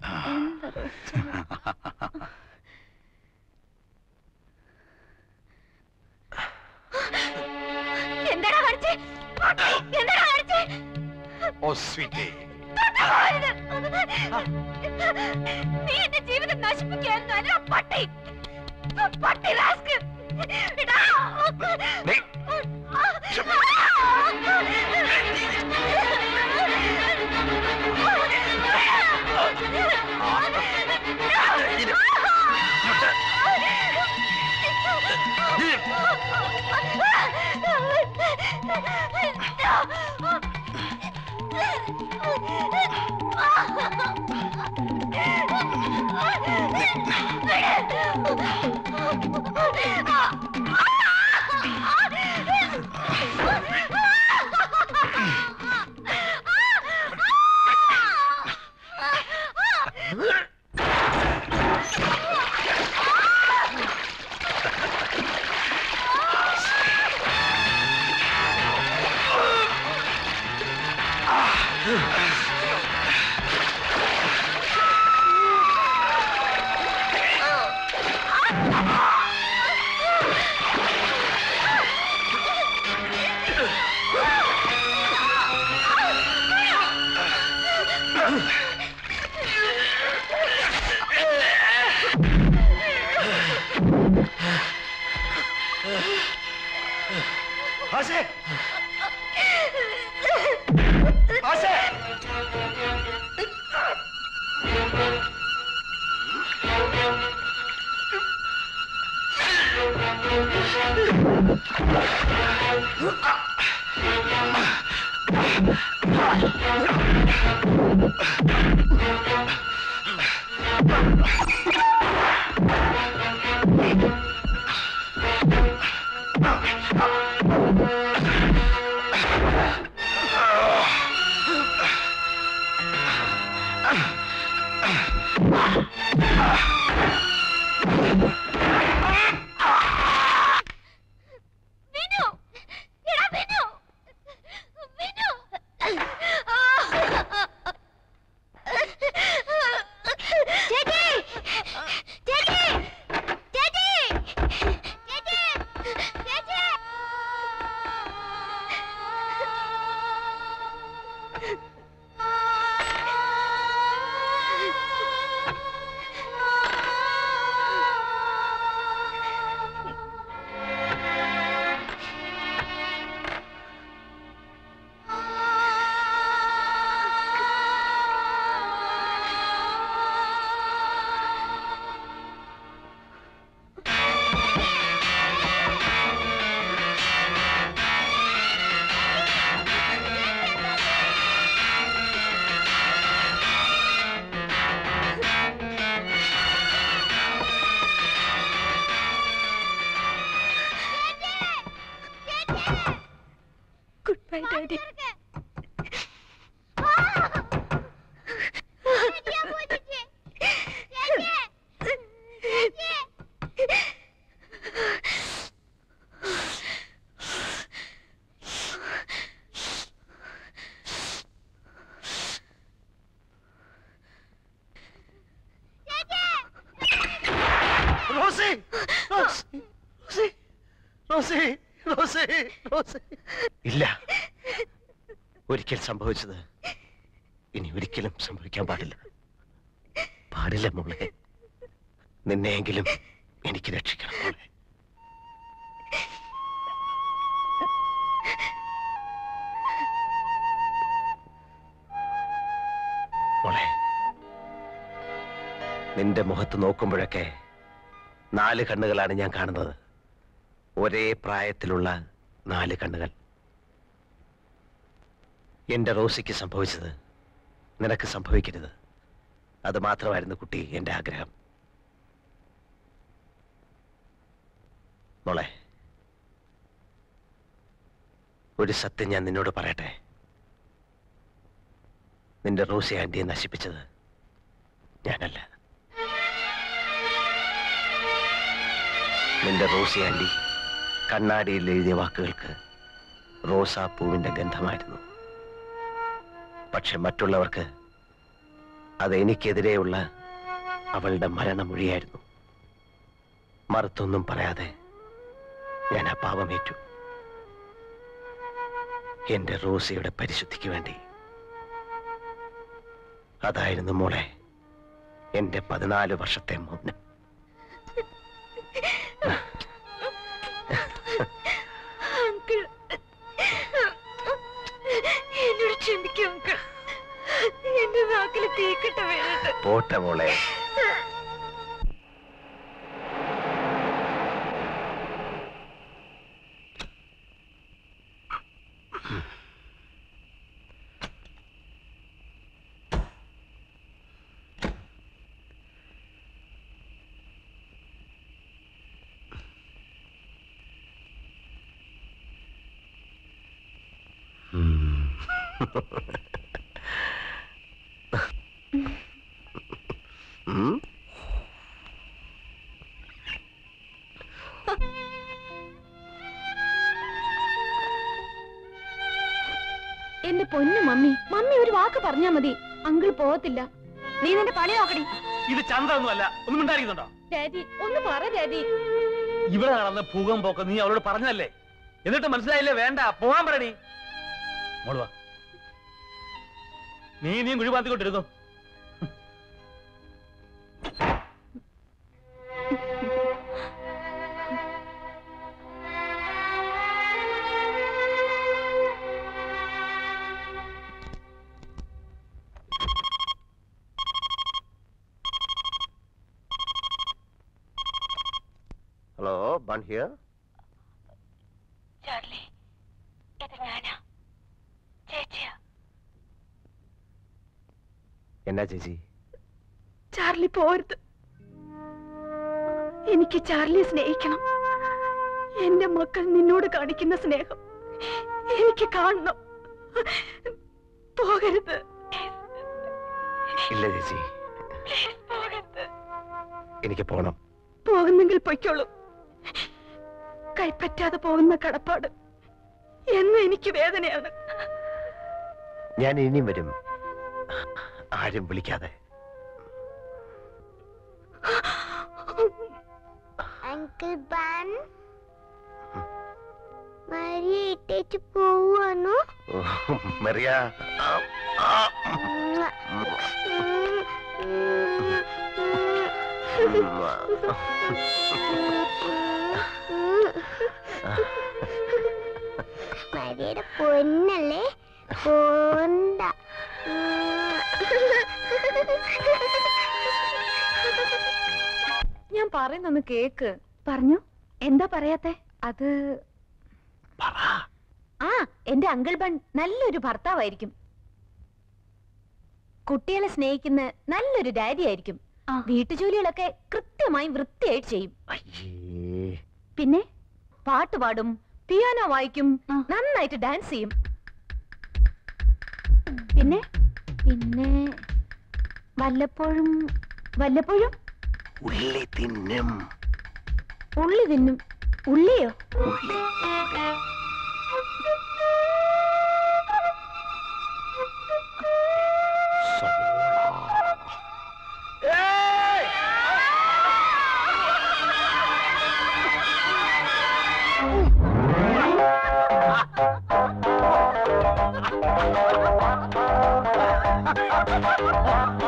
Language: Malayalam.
എന്താടാ കാണിച്ചേ എന്താടാ കാണിച്ചേ ഓ സ്വീറ്റ് നീ എന്റെ ജീവിതം നശിപ്പിക്കുകയായിരുന്നു അല്ല പട്ടി പട്ടി റാസ്കൽ എടാ. ആശേ ആശേ വിനു എടാ വിനു വിനു ചേച്ചി ചേച്ചി ചേച്ചി ചേച്ചി ചേച്ചി good bye daddy Rosie Rosie Rosie Rosie Rosie Rosie ഇല്ല ഒരിക്കൽ സംഭവിച്ചത് ഇനി ഒരിക്കലും സംഭവിക്കാൻ പാടില്ല പാടില്ല മോളെ നിന്നെയെങ്കിലും എനിക്ക് രക്ഷിക്കണം മോളെ മോളെ നിന്റെ മുഖത്ത് നോക്കുമ്പോഴൊക്കെ നാല് കണ്ണുകളാണ് ഞാൻ കാണുന്നത് ഒരേ പ്രായത്തിലുള്ള നാല് കണ്ണുകൾ എന്റെ റോസിക്ക് സംഭവിച്ചത് നിനക്ക് സംഭവിക്കരുത് അത് മാത്രമായിരുന്നു കുട്ടി എന്റെ ആഗ്രഹം മോളെ ഒരു സത്യം ഞാൻ നിന്നോട് പറയട്ടെ നിന്റെ റോസി ആന്റിയെ നശിപ്പിച്ചത് ഞാനല്ല നിന്റെ റോസി ആന്റി കണ്ണാടിയിൽ എഴുതിയ വാക്കുകൾക്ക് റോസാപ്പൂവിന്റെ ഗന്ധമായിരുന്നു പക്ഷെ മറ്റുള്ളവർക്ക് അത് എനിക്കെതിരെയുള്ള അവളുടെ മരണമൊഴിയായിരുന്നു മറുത്തൊന്നും പറയാതെ ഞാൻ ആ പാപമേറ്റു എന്റെ റോസിയുടെ പരിശുദ്ധിക്ക് വേണ്ടി അതായിരുന്നു മോളെ എന്റെ പതിനാല് വർഷത്തെ മൗനം അങ്കിൾ എന്നോട് ക്ഷമിക്കും അങ്കിൾ എന്റെ നാക്കിൽ തീക്കട്ട വീണിട്ട് പോട്ടെ മോളെ ഉം എന്റെ പൊന്നു മമ്മി മമ്മി ഒരു വാക്ക് പറഞ്ഞാ മതി അങ്കിൾ പോകത്തില്ല നീ നിന്റെ പണി നോക്കടി ഇത് ചന്ദ്രൊന്നുമല്ല ഒന്നും മിണ്ടായിരിക്കുന്നുണ്ടോ ഡാഡി ഒന്ന് പറ ഡാഡി ഇവിടെ നടന്ന ഭൂകമ്പൊക്കെ നീ അവളോട് പറഞ്ഞതല്ലേ എന്നിട്ട് മനസ്സിലായില്ലേ വേണ്ട പോകാൻ പറയടി മോള് വാ നീ നീ കുഴിപാത്തിക്കൊണ്ടിരുന്നു ഹലോ ബൺ ഹിയർ ചാർലി ഇത് ഞാനാ ചേച്ചിയാ എന്നാ ചേച്ചി ചാർലി പോരുത് എനിക്ക് ചാർലിയെ സ്നേഹിക്കണം എന്റെ മക്കൾ നിന്നോട് കാണിക്കുന്ന സ്നേഹം എനിക്ക് കാണണം പോകരുത് ഇല്ല ചേച്ചി പോകരുത് എനിക്ക് പോണം പോകുന്നെങ്കിൽ പൊയ്ക്കോളൂ കൈപ്പറ്റാതെ പോകുന്ന കടപ്പാട് എന്നും എനിക്ക് വേദനയാണ് ഞാൻ ഇനിയും വരും ആരും വിളിക്കാതെ അങ്കിൾ ബാൻ മരി ഇട്ടേച്ച് പോവാണോ ഓ, മറിയ ആ, ആ. മരിയുടെ പൊന്നല്ലേ പോണ്ട ഞാൻ പറയുന്നൊന്ന് കേക്ക് പറഞ്ഞു എന്താ പറയാത്തെ അത് പറ ആ എന്റെ അങ്കിൾ ബൺ നല്ലൊരു ഭർത്താവായിരിക്കും കുട്ടികളെ സ്നേഹിക്കുന്ന നല്ലൊരു ഡാഡി ആയിരിക്കും വീട്ടുജോലികളൊക്കെ കൃത്യമായി വൃത്തിയായിട്ട് ചെയ്യും അയ്യേ പിന്നെ പാട്ട് പാടും പിയാനോ വായിക്കും നന്നായിട്ട് ഡാൻസ് ചെയ്യും പിന്നെ പിന്നെ വല്ലപ്പോഴും വല്ലപ്പോഴും ഉള്ളി തിന്നും ഉള്ളി തിന്നും ഉള്ളിയോ ഉള്ളി ആ